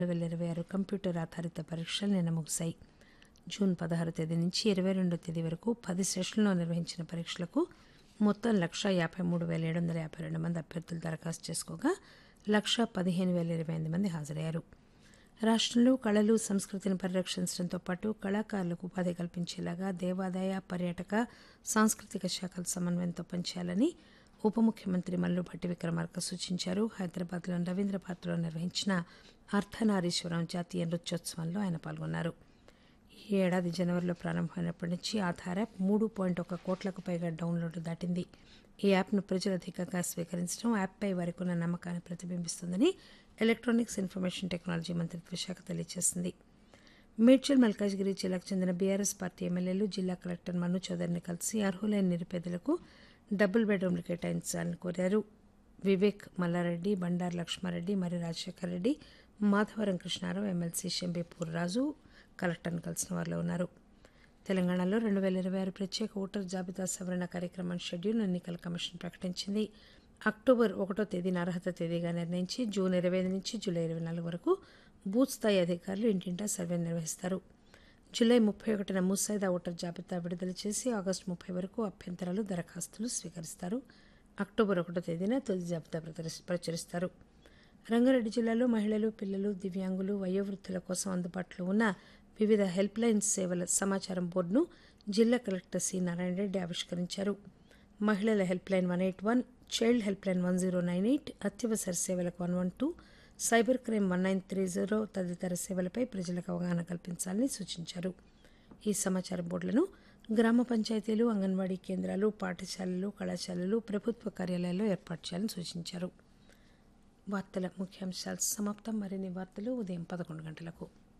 రెండు వేల ఇరవై ఆరు కంప్యూటర్ ఆధారిత పరీక్షలు నిన్న ముగిశాయి జూన్ పదహారు తేదీ నుంచి ఇరవై రెండో తేదీ వరకు పది సెషన్లలో నిర్వహించిన పరీక్షలకు మొత్తం లక్ష యాభై మూడు వేల ఏడు వందల యాభై రెండు మంది అభ్యర్థులు దరఖాస్తు చేసుకోగా లక్ష పదిహేను వేల ఇరవై ఎనిమిది మంది హాజరయ్యారు రాష్ట్రంలో కళలు సంస్కృతిని పరిరక్షించడంతో పాటు కళాకారులకు ఉపాధి కల్పించేలాగా దేవాదాయ పర్యాటక సాంస్కృతిక శాఖల సమన్వయంతో పనిచేయాలని ఉప ముఖ్యమంత్రి మల్లుభట్టి విక్రమార్క సూచించారు హైదరాబాద్లోని రవీంద్ర భారతిలో నిర్వహించిన అర్ధనారీశ్వరం జాతీయ నృత్యోత్సవంలో ఆయన పాల్గొన్నారు ఈ ఏడాది జనవరిలో ప్రారంభమైనప్పటి నుంచి ఆధార్ యాప్ మూడు పాయింట్ ఒక కోట్లకు పైగా డౌన్లోడ్లు దాటింది ఈ యాప్ను ప్రజలు అధికంగా స్వీకరించడం యాప్పై వారికి ఉన్న నమ్మకాన్ని ప్రతిబింబిస్తుందని ఎలక్ట్రానిక్స్ ఇన్ఫర్మేషన్ టెక్నాలజీ మంత్రిత్వ శాఖ తెలియజేసింది మేడ్చల్ మల్కాజ్గిరి జిల్లాకు చెందిన బీఆర్ఎస్ పార్టీ ఎమ్మెల్యేలు జిల్లా కలెక్టర్ మను చౌదరిని కలిసి అర్హులైన నిరుపేదలకు డబుల్ బెడ్రూమ్లు కేటాయించాలని కోరారు వివేక్ మల్లారెడ్డి బండారు లక్ష్మారెడ్డి మరి రాజశేఖర రెడ్డి మాధవరం కృష్ణారావు ఎమ్మెల్సీ షంబేపూర్ రాజు కలెక్టర్ను కలిసిన వారిలో ఉన్నారు తెలంగాణలో రెండు వేల ఇరవై ఆరు ప్రత్యేక ఓటర్ జాబితా సవరణ కార్యక్రమం షెడ్యూల్ ఎన్నికల కమిషన్ ప్రకటించింది అక్టోబర్ ఒకటో తేదీన అర్హత తేదీగా నిర్ణయించి జూన్ ఇరవై ఐదు నుంచి జూలై ఇరవై నాలుగు వరకు బూత్ స్థాయి అధికారులు ఇంటింటా సర్వే నిర్వహిస్తారు జూలై ముప్పై ఒకటిన ముసాయిదా ఓటర్ జాబితా విడుదల చేసి ఆగస్టు ముప్పై వరకు అభ్యంతరాలు దరఖాస్తులు స్వీకరిస్తారు అక్టోబర్ ఒకటో తేదీన తొలి జాబితా ప్రదర్శ- ప్రచురిస్తారు రంగారెడ్డి జిల్లాలో మహిళలు పిల్లలు దివ్యాంగులు వయోవృద్ధుల కోసం అందుబాటులో ఉన్న వివిధ హెల్ప్ లైన్ సేవల సమాచారం బోర్డును జిల్లా కలెక్టర్ సి నారాయణ రెడ్డి ఆవిష్కరించారు మహిళల help line one eight one child help line one zero nine eight అత్యవసర సేవలకు one one two cyber crime one nine three zero తదితర సేవలపై ప్రజలకు అవగాహన కల్పించాలని సూచించారు ఈ సమాచార బోర్డులను గ్రామ పంచాయతీలు అంగన్వాడీ కేంద్రాలు పాఠశాలలు కళాశాలలు ప్రభుత్వ కార్యాలయాల్లో ఏర్పాటు చేయాలని సూచించారు వార్తల ముఖ్యాంశాలు సమాప్తం మరిన్ని వార్తలు ఉదయం పదకొండు గంటలకు